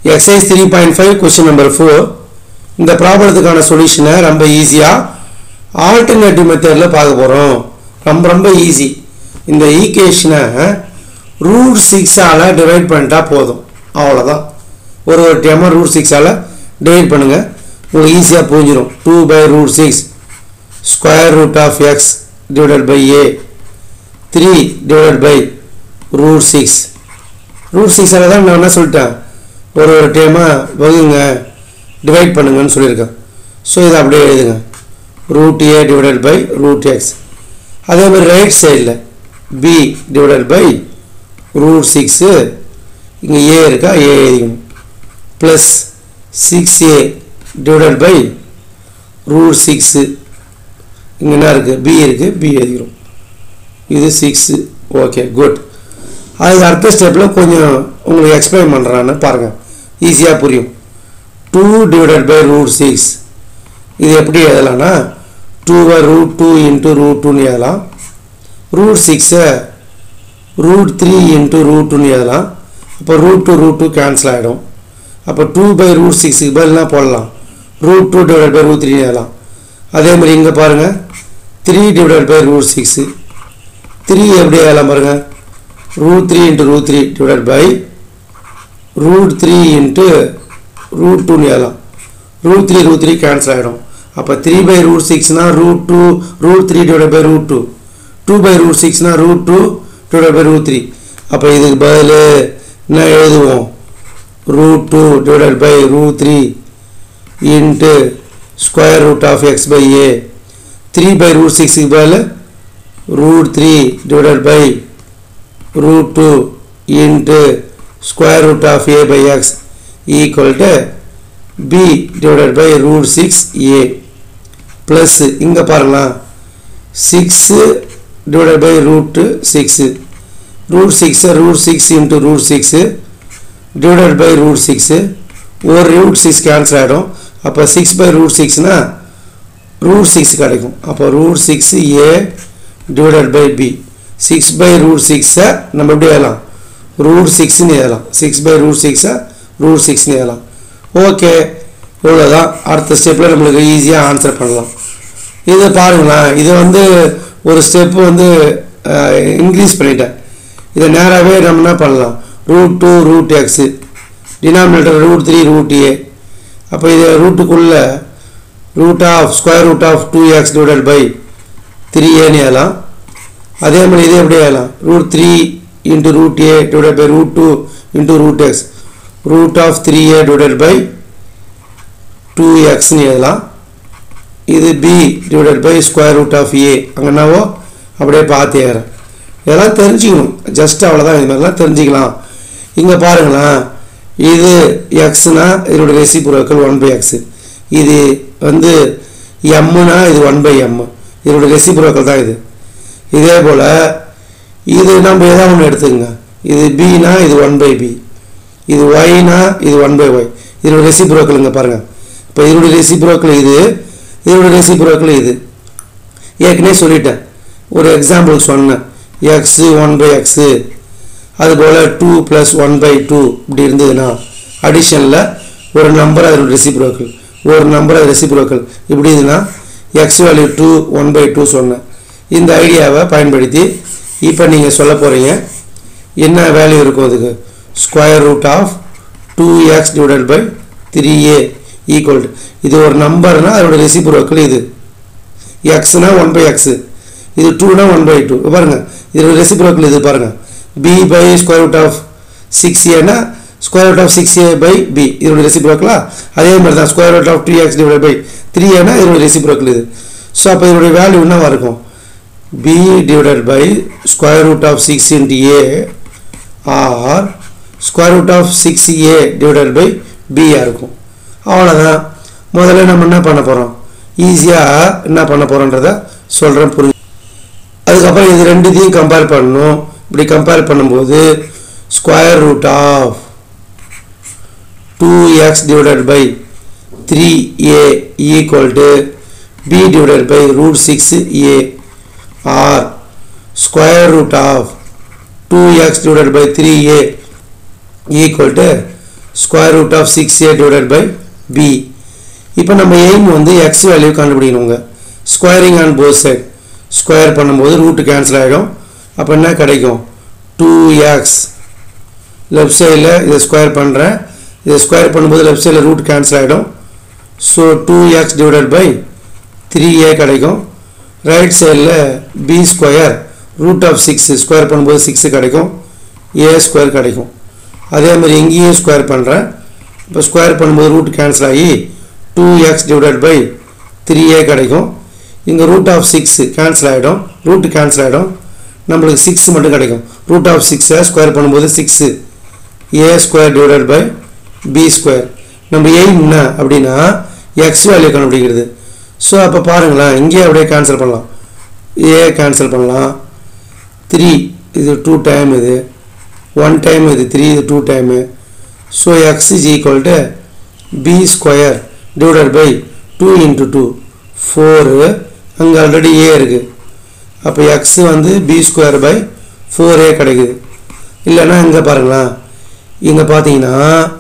exercise three point five question number four இந்த ப்ராப்ளத்துக்கான சொல்யூஷனை ரொம்ப ஈஸியாக ஆல்டர்னேட்டிவ் மெத்தடில் பார்க்க போகிறோம் ரொம்ப ரொம்ப ஈஸி இந்த ஈக்குவேஷனை ரூட் சிக்ஸால் டிவைட் பண்ணிட்டா போதும் அவ்வளோதான் ஒரு ஒரு டைமாக ரூட் சிக்ஸால் டிவைட் பண்ணுங்கள் உங்களுக்கு ஈஸியாக புரிஞ்சிடும் two by root six square root of X divided by A three divided by root six root சிக்ஸால் தான் நான் என்ன சொல்லிட்டேன் ஒரு ஒரு டைமாக வகுங்க டிவைட் பண்ணுங்கன்னு சொல்லியிருக்கேன் ஸோ இதை அப்படியே எழுதுங்க root A divided by root X அதே மாதிரி ரைட் சைடில் B divided by root six இங்கே ஏ இருக்கா ஏ எழுதிக்கணும் plus six A divided by root six இங்கே என்ன இருக்குது பி இருக்குது பி எழுதிக்கிறோம் இது சிக்ஸு ஓகே குட் அதுக்கு அடுத்த ஸ்டெப்பில் கொஞ்சம் உங்களுக்கு எக்ஸ்பிளைன் பண்ணுறான்னு பாருங்கள் ஈஸியாக புரியும் two divided by root six இது எப்படி எழுதலாம்னா two by root two into root டூன்னு எழுதலாம் ரூட் சிக்ஸை ரூட் த்ரீ இன்ட்டு ரூட் டூன்னு எழுதலாம் அப்போ root two root two cancel ஆகிடும் அப்போ டூ பை ரூட் சிக்ஸுக்கு பதிலாக போடலாம் root two divide by root three எழுதலாம் அதே மாதிரி இங்கே பாருங்கள் three divide by root six three எப்படி எழுதலாம் பாருங்கள் root three into root three divide by root three into root டூன்னு எழுதலாம் root three root three cancel ஆகிடும் அப்போ த்ரீ பை ரூட் சிக்ஸ்னால் root two root three divide by root two two by root சிக்ஸ்னால் root two divide by root three அப்போ இதுக்கு பதில் என்ன எழுதுவோம் root two divide by root three into square root of X by A three by root சிக்ஸுக்கு பதில் root three divide by root 2 into square root of a by x equal to b divided by root 6a plus இங்க பாருங்களா 6 divided by root 6 root 6 root 6 into root 6 divided by root 6 ஒரு root 6 cancel ஆகிடும் அப்போ 6 by root 6 னா root 6 கிடைக்கும் அப்போ root 6a divided by b six by root சிக்ஸை நம்ம எப்படி எழுதலாம் ரூட் சிக்ஸ்னு எழுதலாம் சிக்ஸ் பை ரூட் சிக்ஸை ரூட் சிக்ஸ்னு எழுதலாம் ஓகே இவ்வளோதான் அடுத்த ஸ்டெப்பில் நம்மளுக்கு ஈஸியாக ஆன்சர் பண்ணலாம் இது பாருங்களேன் இது வந்து ஒரு ஸ்டெப்பு வந்து இன்க்ரீஸ் பண்ணிட்டேன் இதை நேராகவே நம்ம என்ன பண்ணலாம் root two root X denominator root three root A அப்போ இது ரூட்டுக்குள்ளே root of square root of two X divided by three ஏன்னு எழுதலாம் அதே மாதிரி இதே எப்படி எழுதலாம் root three into root A divide by root two into root X root of three A divide by two எக்ஸ்னு எழுதலாம் இது B divide by square root of A அங்கேனாவோ அப்படியே பார்த்து ஏறேன் இதெல்லாம் தெரிஞ்சுக்கணும் ஜஸ்ட் அவ்வளோதான் இது மாதிரிலாம் தெரிஞ்சுக்கலாம் இங்கே பாருங்களேன் இது எக்ஸ்னா இதோட ரெசிபுரோக்கள் ஒன் பை எக்ஸு இது வந்து எம்முனா இது ஒன் பை எம் இதோட ரெசிபுரோக்கள் தான் இது இதே போல் இது நம்ம ஏதாவது ஒன்று எடுத்துக்கங்க இது பினா இது ஒன் பை பி இது ஒய்னா இது ஒன் பை ஒய் இதோட ரெசிபுரோக்கள் இங்கே பாருங்கள் இப்போ இதோட ரெசிபுரோக்கள் இது இதோட ரெசிபுரோக்கள் இது ஏற்கனவே சொல்லிட்டேன் ஒரு எக்ஸாம்பிள் சொன்னேன் எக்ஸு ஒன் பை எக்ஸு அதுபோல் two plus one by two இப்படி இருந்ததுன்னா அடிஷனில் ஒரு நம்பர் அதோட ரெசிபுரோக்கள் ஒரு நம்பர் அது ரெசிபுரோக்கள் இப்படி இதுனா X value two one by two சொன்னேன் இந்த ஐடியாவை பயன்படுத்தி இப்போ நீங்கள் சொல்ல போகிறீங்க என்ன வேல்யூ இருக்கும் அதுக்கு square root of two X divided by three A equal இது ஒரு நம்பர்னால் அதோட ரெசிபுரோக்கள் இது எக்ஸ்னா ஒன் பை எக்ஸு இது டூனா ஒன் பை டூ பாருங்கள் இதோட ரெசிபுரோக்கள் இது பாருங்கள் B by square root of six ஏனா square root of six A by B இதோட ரெசிபுரோக்கலா அதே மாதிரி தான் square root of two X divide by three ஏனா இதோட ரெசிபுரோக்கல் இது ஸோ அப்போ இதோடைய வேல்யூ என்னவா இருக்கும் b divided by square root of 6 into a or square root of 6a divided by b இருக்கும் அவ்வளோதான் முதல்ல நம்ம என்ன பண்ண போகிறோம் ஈஸியாக என்ன பண்ண போகிறோன்றத சொல்கிறேன் புரிஞ்சு அதுக்கப்புறம் இது ரெண்டுத்தையும் கம்பேர் பண்ணணும் இப்படி கம்பேர் பண்ணும்போது square root of two X divided by three A equal to B divided by root six A or square root of 2x divided by 3a equal to square root of six A divided by B இப்போ நம்ம aim வந்து X value கண்டுபிடிக்கணுங்க squaring on both side square பண்ணும்போது root cancel ஆகிடும் அப்போ என்ன கிடைக்கும் two X left சைடில் இதை ஸ்கொயர் பண்ணுறேன் இதை ஸ்கொயர் பண்ணும்போது லெஃப்ட் சைடில் ரூட் கேன்சல் ஆகிடும் so two X divided by three A கிடைக்கும் ரைட் சைடில் B square root of six square பண்ணும்போது சிக்ஸு கிடைக்கும் ஏ ஸ்கொயர் கிடைக்கும் அதே மாதிரி இங்கேயும் ஸ்கொயர் பண்ணுறேன் இப்போ ஸ்கொயர் பண்ணும்போது ரூட் கேன்சல் ஆகி two X divided by three A கிடைக்கும் இங்கே ரூட் ஆஃப் சிக்ஸ் கேன்சல் ஆகிடும் ரூட் கேன்சல் ஆகிடும் நம்மளுக்கு சிக்ஸ் மட்டும் கிடைக்கும் ரூட் ஆஃப் சிக்ஸை ஸ்கொயர் பண்ணும்போது six A square divided by B square நம்ம எய்ம் என்ன அப்படின்னா எக்ஸ் வேல்யூ கண்டுபிடிக்கிறது ஸோ அப்போ பாருங்களேன் இங்கேயே அப்படியே கேன்சல் பண்ணலாம் ஏ கேன்சல் பண்ணலாம் த்ரீ இது டூ டைம் இது ஒன் டைம் இது த்ரீ இது two time so X is equal to B square divided by two into two four அங்கே ஆல்ரெடி ஏ இருக்குது அப்போ எக்ஸ் வந்து B square by four A கிடைக்குது இல்லைன்னா இங்கே பாருங்களேன் இங்கே பார்த்தீங்கன்னா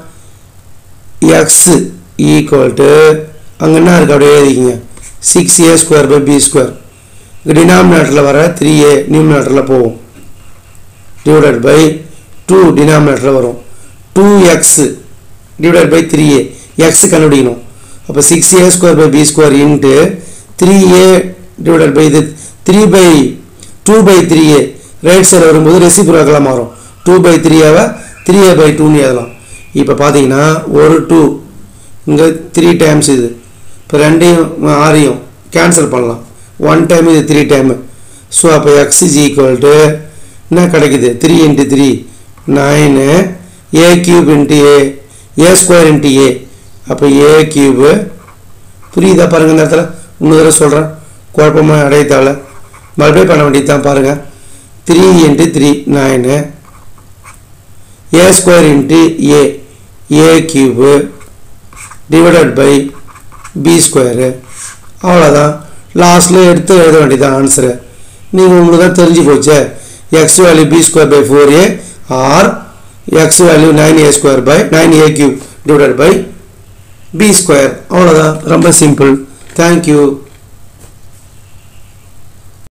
எக்ஸ் ஈக்குவல் டு அங்கே என்ன இருக்குது அப்படியே எழுதிக்கிங்க six A square by B square டினாமினேட்டரில் வர த்ரீ ஏ நியூமினேட்டரில் போகும் டிவைடட் பை டூ டினாமினேட்டரில் வரும் two X divided by three A X கண்டுபிடிக்கணும் அப்போ six A square by B square into three A divided by இது three by two by three A right side வரும்போது ரெசிப்ரோக்கலாக மாறும் டூ பை த்ரீயாவை three A by டூன்னு எழுதலாம் இப்போ பார்த்தீங்கன்னா ஒரு டூ இங்கே த்ரீ டைம்ஸ் இது இப்போ ரெண்டையும் ஆறையும் கேன்சல் பண்ணலாம் ஒன் டைம் இது த்ரீ டைமு ஸோ அப்போ எக்ஸ் இஸ் ஈக்குவல் டு என்ன கிடைக்குது three into three nine A cube into A A square into A அப்போ ஏ கியூபு புரியுதா பாருங்கள் இந்த இடத்துல இன்னொரு தடவை சொல்கிறேன் குழப்பமாக அடையத்தால மறுபடியும் பண்ண வேண்டியது தான் பாருங்கள் three into three nine A square into A A cube divided by B square அவ்வளோதான் லாஸ்ட்டில் எடுத்து எழுத வேண்டியதான் ஆன்சரு நீங்கள் உங்களுக்கு தான் தெரிஞ்சு போச்சே X value B square by four A or X value nine A square by nine A cube divided by B square அவ்வளோதான் ரொம்ப சிம்பிள் தேங்க்யூ